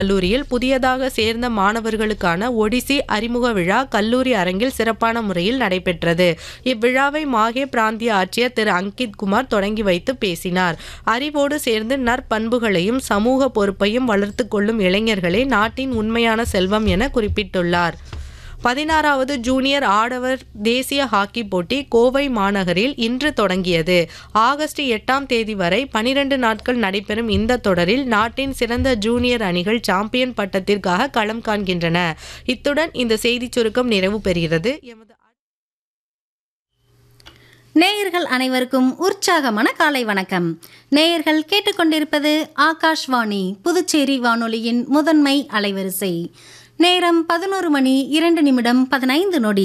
கல்லூரியில் புதியதாக சேர்ந்த மாணவர்களுக்கான ஒடிசி அறிமுக விழா கல்லூரி அரங்கில் சிறப்பான முறையில் நடைபெற்றது இவ்விழாவை மாகே பிராந்திய ஆட்சியர் திரு அங்கித் குமார் தொடங்கி வைத்து பேசினார் அறிவோடு சேர்ந்து நற்பண்புகளையும் சமூக பொறுப்பையும் வளர்த்து கொள்ளும் இளைஞர்களே நாட்டின் உண்மையான செல்வம் என குறிப்பிட்டுள்ளார் பதினாறாவது ஜூனியர் ஆடவர் தேசிய ஹாக்கி போட்டி கோவை மாநகரில் இன்று தொடங்கியது ஆகஸ்ட் எட்டாம் தேதி வரை பனிரெண்டு நாட்கள் நடைபெறும் இந்த தொடரில் நாட்டின் சிறந்த ஜூனியர் அணிகள் சாம்பியன் பட்டத்திற்காக களம் காண்கின்றன இத்துடன் இந்த செய்திச் சுருக்கம் நிறைவு பெறுகிறது எமது நேயர்கள் அனைவருக்கும் உற்சாகமான காலை வணக்கம் நேயர்கள் கேட்டுக்கொண்டிருப்பது ஆகாஷ்வாணி புதுச்சேரி வானொலியின் முதன்மை அலைவரிசை நேரம் பதினோரு மணி இரண்டு நிமிடம் பதினைந்து நொடி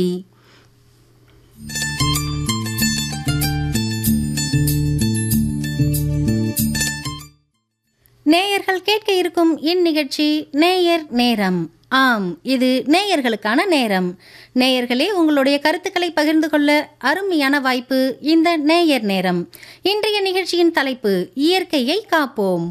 நேயர்கள் கேட்க இருக்கும் இந்நிகழ்ச்சி நேயர் நேரம் ஆம் இது நேயர்களுக்கான நேரம் நேயர்களே உங்களுடைய கருத்துக்களை பகிர்ந்து கொள்ள அருமையான வாய்ப்பு இந்த நேயர் நேரம் இன்றைய நிகழ்ச்சியின் தலைப்பு இயற்கையை காப்போம்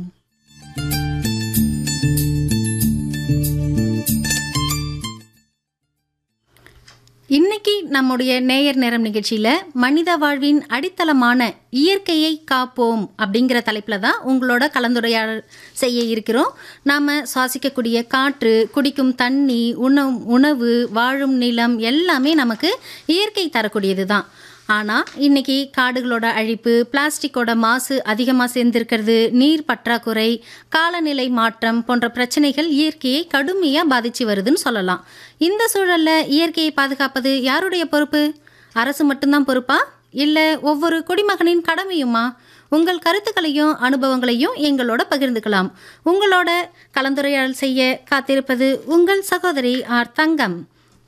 இன்னைக்கு நம்முடைய நேயர் நேரம் நிகழ்ச்சியில் மனித வாழ்வின் அடித்தளமான இயற்கையை காப்போம் அப்படிங்கிற தலைப்பில் தான் உங்களோட கலந்துரையாடல் செய்ய இருக்கிறோம் நாம் சுவாசிக்கக்கூடிய காற்று குடிக்கும் தண்ணி உணவு உணவு வாழும் நிலம் எல்லாமே நமக்கு இயற்கை தரக்கூடியது தான் ஆனால் இன்னைக்கு காடுகளோட அழிப்பு பிளாஸ்டிக்கோட மாசு அதிகமாக சேர்ந்திருக்கிறது நீர் பற்றாக்குறை காலநிலை மாற்றம் போன்ற பிரச்சனைகள் இயற்கையை கடுமையாக பாதிச்சு வருதுன்னு சொல்லலாம் இந்த சூழலில் இயற்கையை பாதுகாப்பது யாருடைய பொறுப்பு அரசு மட்டும்தான் பொறுப்பா இல்லை ஒவ்வொரு குடிமகனின் கடமையுமா உங்கள் கருத்துக்களையும் அனுபவங்களையும் எங்களோட பகிர்ந்துக்கலாம் உங்களோட கலந்துரையாடல் செய்ய காத்திருப்பது உங்கள் சகோதரி ஆர் தங்கம்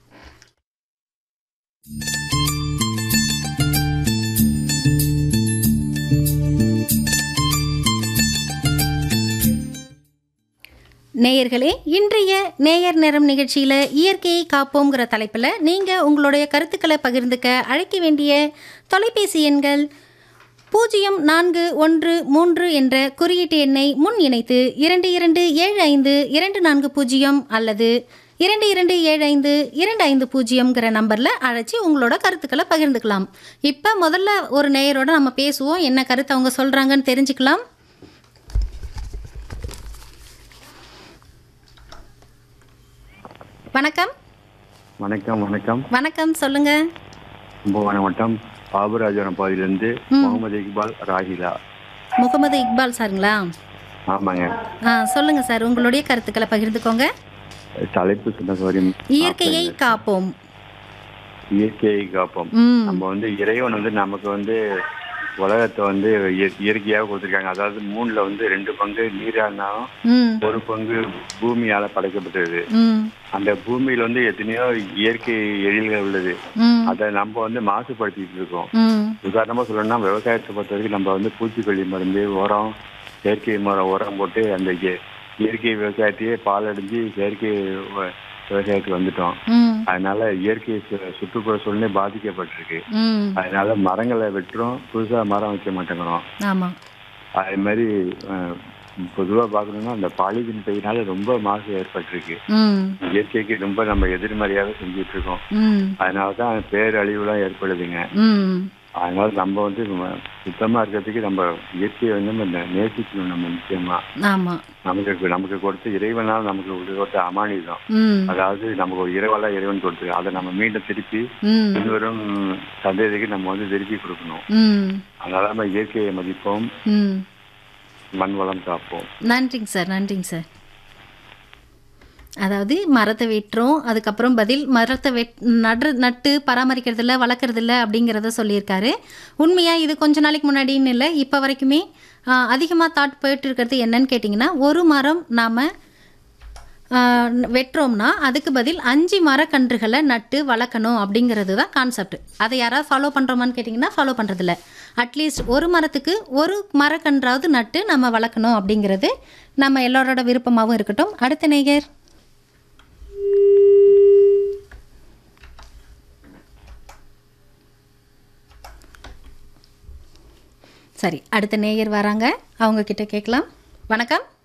நேயர்களே இன்றைய நேயர் நேரம் நிகழ்ச்சியில் இயற்கையை காப்போங்கிற தலைப்பில் நீங்கள் உங்களுடைய கருத்துக்களை பகிர்ந்துக்க அழைக்க வேண்டிய தொலைபேசி எண்கள் பூஜ்ஜியம் நான்கு ஒன்று மூன்று என்ற குறியீட்டு எண்ணை முன் இணைத்து இரண்டு இரண்டு ஏழு ஐந்து இரண்டு நான்கு பூஜ்ஜியம் அல்லது இரண்டு இரண்டு ஏழு ஐந்து இரண்டு ஐந்து பூஜ்ஜியம்ங்கிற நம்பரில் அழைச்சி உங்களோட கருத்துக்களை பகிர்ந்துக்கலாம் இப்போ முதல்ல ஒரு நேயரோட நம்ம பேசுவோம் என்ன கருத்து அவங்க சொல்கிறாங்கன்னு தெரிஞ்சுக்கலாம் வணக்கம் வணக்கம் வணக்கம் வணக்கம் சொல்லுங்க கும்பகோணம் வட்டம் பாபுராஜபுரம் பகுதியிலிருந்து முகமது இக்பால் ராகிலா முகமது இக்பால் சாருங்களா ஆமாங்க ஆ சொல்லுங்க சார் உங்களுடைய கருத்துக்களை பகிர்ந்துக்கோங்க தலைப்பு சொன்ன சௌரியம் இயற்கையை காப்போம் இயற்கையை காப்போம் ம் நம்ம வந்து இறைவன் வந்து நமக்கு வந்து உலகத்தை வந்து இய- இயற்கையாக கொடுத்துருக்காங்க அதாவது மூணுல வந்து ரெண்டு பங்கு நீரானாலும் ம் ஒரு பங்கு பூமியால படைக்கப்பட்டது ம் அந்த பூமியில வந்து எத்தனையோ இயற்கை எழில்கள் உள்ளது ம் அதை நம்ம வந்து மாசுபடுத்திட்டு இருக்கோம் ம் உதாரணமா சொல்லணும்னா விவசாயத்தை பொறுத்த வரைக்கும் நம்ம வந்து பூச்சிக்கொல்லி மருந்து உரம் செயற்கை மரம் உரம் போட்டு அந்த இய- இயற்கை விவசாயத்தையே பாலடைஞ்சு செயற்கை வ- விவசாயத்துக்கு வந்துட்டோம் ம் அதனால இயற்கை சு- சுற்றுப்புற சூழ்நிலை பாதிக்கப்பட்டிருக்கு ம் அதனால மரங்களை வெட்டுறோம் புதுசா மரம் வைக்க மாட்டேங்கிறோம் ஆமாம் அதே மாதிரி அஹ், பொதுவா பார்க்கணும்னா அந்த பாலிதீன் பையினால ரொம்ப மாசு ஏற்பட்டிருக்கு ம் இயற்கைக்கு ரொம்ப நம்ம எதிர்மறையாக செஞ்சுட்டு இருக்கோம் ம் அதனால தான் பேரழிவுலாம் ஏற்படுதுங்க ம் அதனால நம்ம வந்து ம- சுத்தமா இருக்கிறதுக்கு நம்ம இயற்கையை வந்து நம்ம நே- நேசிக்கணும் நம்ம முக்கியமா ஆமாம் நமக்கு நமக்கு கொடுத்த இறைவனால் நமக்கு கொடுத்த அமானிதம் ம் அதாவது நமக்கு ஒரு இரவலா இறைவன் கொடுத்து அதை நம்ம மீண்டும் திருப்பி ம் பின்வரும் சந்ததிக்கு நம்ம வந்து திருப்பி கொடுக்கணும் ம் அதனால நம்ம இயற்கையை மதிப்போம் ம் மண் வளம் காப்போம் நன்றிங்க சார் நன்றிங்க சார் அதாவது மரத்தை வெட்டுறோம் அதுக்கப்புறம் பதில் மரத்தை வெட் நடு நட்டு பராமரிக்கிறதில்ல வளர்க்குறதில்ல அப்படிங்கிறத சொல்லியிருக்காரு உண்மையாக இது கொஞ்ச நாளைக்கு முன்னாடின்னு இல்லை இப்போ வரைக்குமே அதிகமாக தாட் போயிட்டு இருக்கிறது என்னன்னு கேட்டிங்கன்னா ஒரு மரம் நாம் வெட்டுறோம்னா அதுக்கு பதில் அஞ்சு மரக்கன்றுகளை நட்டு வளர்க்கணும் அப்படிங்கிறது தான் கான்செப்ட் அதை யாராவது ஃபாலோ பண்ணுறோமான்னு கேட்டிங்கன்னா ஃபாலோ பண்ணுறதில்ல அட்லீஸ்ட் ஒரு மரத்துக்கு ஒரு மரக்கன்றாவது நட்டு நம்ம வளர்க்கணும் அப்படிங்கிறது நம்ம எல்லாரோட விருப்பமாகவும் இருக்கட்டும் அடுத்த நேயர் சரி அடுத்த நேயர் வராங்க அவங்க கிட்ட கேட்கலாம் வணக்கம்